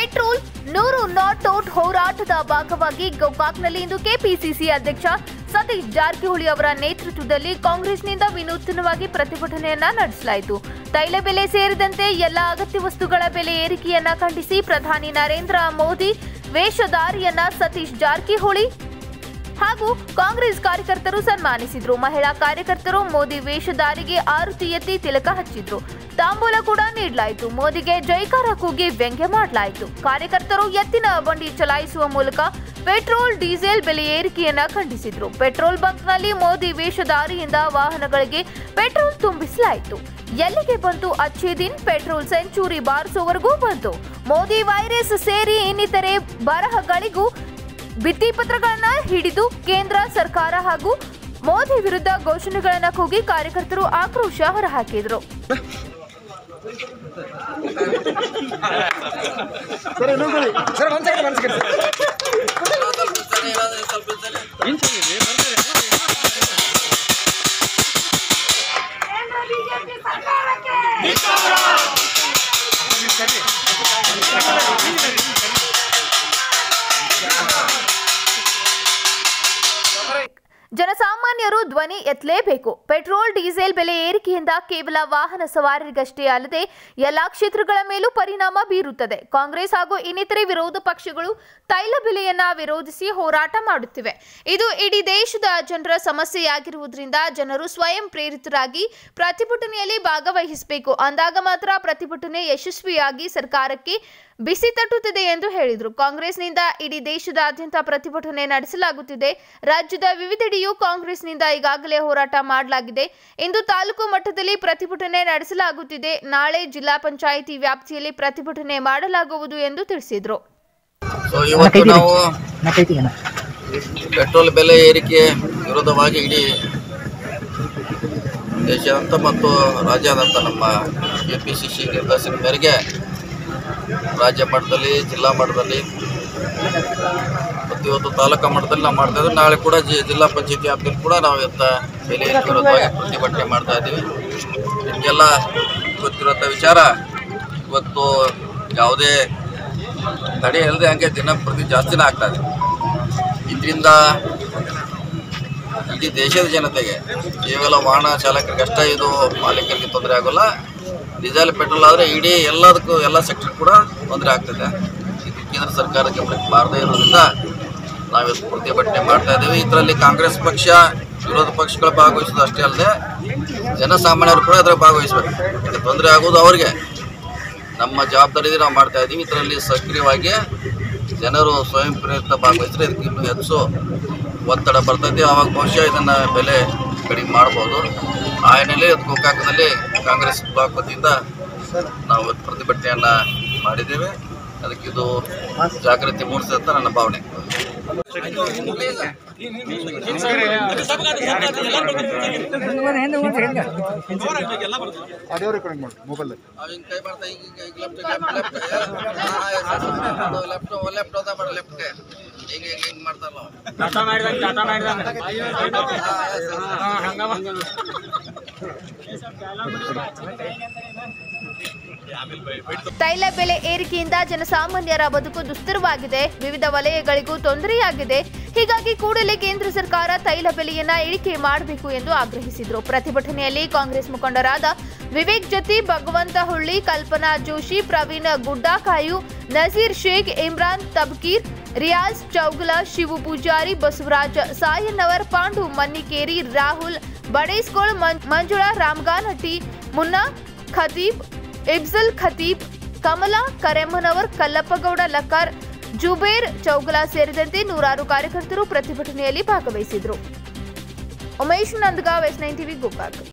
petrol ನೂರು not out ಹೋರಾಟದ ಭಾಗವಾಗಿ ಗೋಕಾಕ್ನಲ್ಲಿ ಇಂದು ಕೆಪಿಸಿಸಿ ಅಧ್ಯಕ್ಷ ಸತೀಶ್ ಜಾರಕಿಹೊಳಿ ಅವರ ನೇತೃತ್ವದಲ್ಲಿ ಕಾಂಗ್ರೆಸ್ನಿಂದ ವಿನೂತನವಾಗಿ ಪ್ರತಿಭಟನೆಯನ್ನ ನಡೆಸಲಾಯಿತು ತೈಲ ಬೆಲೆ ಸೇರಿದಂತೆ ಎಲ್ಲ ಅಗತ್ಯ ವಸ್ತುಗಳ ಬೆಲೆ ಏರಿಕೆಯನ್ನ ಖಂಡಿಸಿ ಪ್ರಧಾನಿ ನರೇಂದ್ರ ಮೋದಿ ವೇಷಧಾರಿಯನ್ನ ಸತೀಶ್ ಜಾರಕಿಹೊಳಿ ಹಾಗೂ ಕಾಂಗ್ರೆಸ್ ಕಾರ್ಯಕರ್ತರು ಸನ್ಮಾನಿಸಿದ್ರು ಮಹಿಳಾ ಕಾರ್ಯಕರ್ತರು ಮೋದಿ ವೇಷಧಾರಿಗೆ ಆರುತಿ ಎತ್ತಿ ತಿಲಕ ಹಚ್ಚಿದ್ರು ತಾಂಬೂಲ ಕೂಡ ನೀಡಲಾಯಿತು ಮೋದಿಗೆ ಜೈಕಾರ ಕೂಗಿ ವ್ಯಂಗ್ಯ ಮಾಡಲಾಯಿತು ಕಾರ್ಯಕರ್ತರು ಎತ್ತಿನ ಬಂಡಿ ಚಲಾಯಿಸುವ ಮೂಲಕ ಪೆಟ್ರೋಲ್ ಡೀಸೆಲ್ ಬೆಲೆ ಏರಿಕೆಯನ್ನ ಖಂಡಿಸಿದ್ರು ಪೆಟ್ರೋಲ್ ಬಂಕ್ನಲ್ಲಿ ಮೋದಿ ವೇಷಧಾರಿಯಿಂದ ವಾಹನಗಳಿಗೆ ಪೆಟ್ರೋಲ್ ತುಂಬಿಸಲಾಯಿತು ಎಲ್ಲಿಗೆ ಬಂತು ಅಚ್ಚೇ ದಿನ್ ಪೆಟ್ರೋಲ್ ಸೆಂಚುರಿ ಬಾರಿಸುವವರೆಗೂ ಬಂತು ಮೋದಿ ವೈರಸ್ ಸೇರಿ ಇನ್ನಿತರೆ ಬರಹಗಳಿಗೂ ಭಿತ್ತಿಪತ್ರಗಳನ್ನ ಹಿಡಿದು ಕೇಂದ್ರ ಸರ್ಕಾರ ಹಾಗೂ ಮೋದಿ ವಿರುದ್ಧ ಘೋಷಣೆಗಳನ್ನ ಕೂಗಿ ಕಾರ್ಯಕರ್ತರು ಆಕ್ರೋಶ ಹೊರಹಾಕಿದ್ರು ಸರ್ ಒಂದ್ ಸೆಕೆಂಡ್ ಒಂದ್ ಸೆಕೆಂಡ್ ಜನಸಾಮಾನ್ಯರು ಧ್ವನಿ ಎತ್ತಲೇಬೇಕು ಪೆಟ್ರೋಲ್ ಡೀಸೆಲ್ ಬೆಲೆ ಏರಿಕೆಯಿಂದ ಕೇವಲ ವಾಹನ ಸವಾರರಿಗಷ್ಟೇ ಅಲ್ಲದೆ ಎಲ್ಲಾ ಕ್ಷೇತ್ರಗಳ ಮೇಲೂ ಪರಿಣಾಮ ಬೀರುತ್ತದೆ ಕಾಂಗ್ರೆಸ್ ಹಾಗೂ ಇನ್ನಿತರೆ ವಿರೋಧ ಪಕ್ಷಗಳು ತೈಲ ಬೆಲೆಯನ್ನ ವಿರೋಧಿಸಿ ಹೋರಾಟ ಮಾಡುತ್ತಿವೆ ಇದು ಇಡೀ ದೇಶದ ಜನರ ಸಮಸ್ಯೆಯಾಗಿರುವುದರಿಂದ ಜನರು ಸ್ವಯಂ ಪ್ರೇರಿತರಾಗಿ ಪ್ರತಿಭಟನೆಯಲ್ಲಿ ಭಾಗವಹಿಸಬೇಕು ಅಂದಾಗ ಮಾತ್ರ ಪ್ರತಿಭಟನೆ ಯಶಸ್ವಿಯಾಗಿ ಸರ್ಕಾರಕ್ಕೆ ಬಿಸಿ ತಟ್ಟುತ್ತದೆ ಎಂದು ಹೇಳಿದರು ಕಾಂಗ್ರೆಸ್ನಿಂದ ಇಡೀ ದೇಶದಾದ್ಯಂತ ಪ್ರತಿಭಟನೆ ನಡೆಸಲಾಗುತ್ತಿದೆ ರಾಜ್ಯದ ವಿವಿಧೆಡೆಯೂ ಕಾಂಗ್ರೆಸ್ನಿಂದ ಈಗಾಗಲೇ ಹೋರಾಟ ಮಾಡಲಾಗಿದೆ ಇಂದು ತಾಲೂಕು ಮಟ್ಟದಲ್ಲಿ ಪ್ರತಿಭಟನೆ ನಡೆಸಲಾಗುತ್ತಿದೆ ನಾಳೆ ಜಿಲ್ಲಾ ಪಂಚಾಯಿತಿ ವ್ಯಾಪ್ತಿಯಲ್ಲಿ ಪ್ರತಿಭಟನೆ ಮಾಡಲಾಗುವುದು ಎಂದು ತಿಳಿಸಿದರು ಸೊ ಇವತ್ತು ನಾವು ಪೆಟ್ರೋಲ್ ಬೆಲೆ ಏರಿಕೆ ವಿರೋಧವಾಗಿ ಇಡೀ ದೇಶಾದ್ಯಂತ ಮತ್ತು ರಾಜ್ಯಾದ್ಯಂತ ನಮ್ಮ ಕೆ ಪಿ ಸಿ ಸಿ ನಿರ್ದೇಶನ ಮೇರೆಗೆ ರಾಜ್ಯ ಮಟ್ಟದಲ್ಲಿ ಜಿಲ್ಲಾ ಮಟ್ಟದಲ್ಲಿ ಮತ್ತು ಇವತ್ತು ತಾಲೂಕಾ ಮಟ್ಟದಲ್ಲಿ ನಾವು ಮಾಡ್ತಾ ಇದ್ದೀವಿ ನಾಳೆ ಕೂಡ ಜಿ ಜಿಲ್ಲಾ ಪಂಚಾಯತಿ ವ್ಯಾಪ್ತಿಯಲ್ಲಿ ಕೂಡ ನಾವು ಇವತ್ತು ಬೆಲೆ ಏರಿಕೆ ವಿರೋಧವಾಗಿ ಪ್ರತಿಭಟನೆ ಮಾಡ್ತಾ ಇದ್ದೀವಿ ನಿಮಗೆಲ್ಲ ಗೊತ್ತಿರುವಂಥ ವಿಚಾರ ಇವತ್ತು ಯಾವುದೇ ತಡೆ ಇಲ್ಲದೆ ಹಂಗೆ ದಿನ ಪ್ರತಿ ಜಾಸ್ತಿನೇ ಆಗ್ತಾ ಇದೆ ಇದರಿಂದ ಇಡೀ ದೇಶದ ಜನತೆಗೆ ಕೇವಲ ವಾಹನ ಚಾಲಕರಿಗೆ ಅಷ್ಟೇ ಇದು ಮಾಲೀಕರಿಗೆ ತೊಂದರೆ ಆಗೋಲ್ಲ ಡೀಸೆಲ್ ಪೆಟ್ರೋಲ್ ಆದರೆ ಇಡೀ ಎಲ್ಲದಕ್ಕೂ ಎಲ್ಲ ಸೆಕ್ಟರ್ ಕೂಡ ತೊಂದರೆ ಆಗ್ತದೆ ಇದು ಕೇಂದ್ರ ಸರ್ಕಾರ ಗಮನಕ್ಕೆ ಬಾರದೇ ಇರೋದ್ರಿಂದ ನಾವಿವತ್ತು ಪ್ರತಿಭಟನೆ ಮಾಡ್ತಾ ಇದ್ದೀವಿ ಇದರಲ್ಲಿ ಕಾಂಗ್ರೆಸ್ ಪಕ್ಷ ವಿರೋಧ ಪಕ್ಷಗಳು ಭಾಗವಹಿಸೋದು ಅಷ್ಟೇ ಅಲ್ಲದೆ ಜನಸಾಮಾನ್ಯರು ಕೂಡ ಅದರ ಭಾಗವಹಿಸಬೇಕು ಇದು ತೊಂದರೆ ಆಗೋದು ಅವ್ರಿಗೆ ನಮ್ಮ ಜವಾಬ್ದಾರಿ ನಾವು ಮಾಡ್ತಾ ಇದ್ದೀವಿ ಇದರಲ್ಲಿ ಸಕ್ರಿಯವಾಗಿ ಜನರು ಸ್ವಯಂ ಪ್ರೇರಿತ ಭಾಗವಹಿಸಿದ್ರೆ ಇದಕ್ಕೆ ಇನ್ನೂ ಹೆಚ್ಚು ಒತ್ತಡ ಬರ್ತೈತಿ ಆವಾಗ ಬಹುಶಃ ಇದನ್ನು ಬೆಲೆ ಕಡಿಮೆ ಮಾಡ್ಬೋದು ಆ ಹಿನ್ನೆಲೆ ಇವತ್ತು ಗೋಕಾಕದಲ್ಲಿ ಕಾಂಗ್ರೆಸ್ ಬ್ಲಾಕ್ ವತಿಯಿಂದ ನಾವು ಇವತ್ತು ಪ್ರತಿಭಟನೆಯನ್ನು ಮಾಡಿದ್ದೇವೆ ಅದಕ್ಕೆ ಇದು ಜಾಗೃತಿ ಮೂಡಿಸಿದೆ ಅಂತ ನನ್ನ ಭಾವನೆ ಆಡಿಯೋ ರೆಕಾರ್ಡಿಂಗ್ ಮಾಡಿ ಮೊಬೈಲ್ ಅವಿನ ಕೈ ಮಾಡ್ತಾ ಈಗ ಈಗ ಈಗ ಲೆಫ್ಟ್ ಲೆಫ್ಟ್ ಲೆಫ್ಟ್ ಲೆಫ್ಟ್ ಹೋದ ಮಾಡ ಲೆಫ್ಟ್ಗೆ ಹಿಂಗೆ ಹಿಂಗೆ ಹಿಂಗೆ ಮಾಡ್ತಾರಲ್ಲ ತೈಲ ಬೆಲೆ ಏರಿಕೆಯಿಂದ ಜನಸಾಮಾನ್ಯರ ಬದುಕು ದುಸ್ತರವಾಗಿದೆ ವಿವಿಧ ವಲಯಗಳಿಗೂ ತೊಂದರೆಯಾಗಿದೆ ಹೀಗಾಗಿ ಕೂಡಲೇ ಕೇಂದ್ರ ಸರ್ಕಾರ ತೈಲ ಬೆಲೆಯನ್ನ ಇಳಿಕೆ ಮಾಡಬೇಕು ಎಂದು ಆಗ್ರಹಿಸಿದರು ಪ್ರತಿಭಟನೆಯಲ್ಲಿ ಕಾಂಗ್ರೆಸ್ ಮುಖಂಡರಾದ ವಿವೇಕ್ ಜತಿ ಭಗವಂತ ಹುಳ್ಳಿ ಕಲ್ಪನಾ ಜೋಶಿ ಪ್ರವೀಣ್ ಗುಡ್ಡಾಕಾಯು ನಜೀರ್ ಶೇಖ್ ಇಮ್ರಾನ್ ತಬ್ಕೀರ್ ರಿಯಾಜ್ ಚೌಗುಲ ಶಿವು ಪೂಜಾರಿ ಬಸವರಾಜ್ ಸಾಯನ್ನವರ್ ಪಾಂಡು ಮನ್ನಿಕೇರಿ ರಾಹುಲ್ ಬಡೇಸ್ಕೋಳ್ ಮಂ- ಮಂಜುಳಾ ರಾಮಗಾನಟ್ಟಿ ಮುನ್ನಾ ಖತೀಬ್ ಇಬ್ಜಲ್ ಖತೀಬ್ ಕಮಲಾ ಕರೆಮ್ಮನವರ್ ಕಲ್ಲಪ್ಪಗೌಡ ಲಕ್ಕಾರ್ ಜುಬೇರ್ ಚೌಗಲ ಸೇರಿದಂತೆ ನೂರಾರು ಕಾರ್ಯಕರ್ತರು ಪ್ರತಿಭಟನೆಯಲ್ಲಿ ಭಾಗವಹಿಸಿದ್ರು Umesh Nandgaon S nine TV Gokak